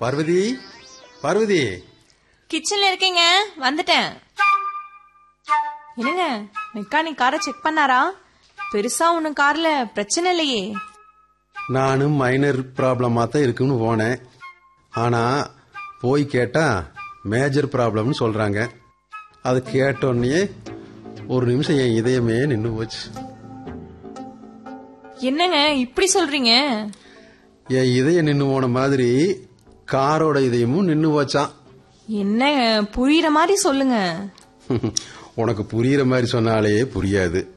பார்வதி பார்வதி கிச்சன்ல இருக்கீங்க வந்துட்டேன் என்னங்க மெக்கானிக் காரை செக் பண்ணாரா பெருசா ஒன்னும் கார்ல பிரச்சனை இல்லையே நானும் மைனர் ப்ராப்ளமா தான் இருக்குன்னு போனேன் ஆனா போய் கேட்டா மேஜர் ப்ராப்ளம்னு சொல்றாங்க அது கேட்டோடனே ஒரு நிமிஷம் என் இதயமே நின்று போச்சு என்னங்க இப்படி சொல்றீங்க என் இதயம் நின்று போன மாதிரி காரோட இதயமும் நின்று போச்சான் என்னங்க புரியுற மாதிரி சொல்லுங்க உனக்கு புரியுற மாதிரி சொன்னாலே புரியாது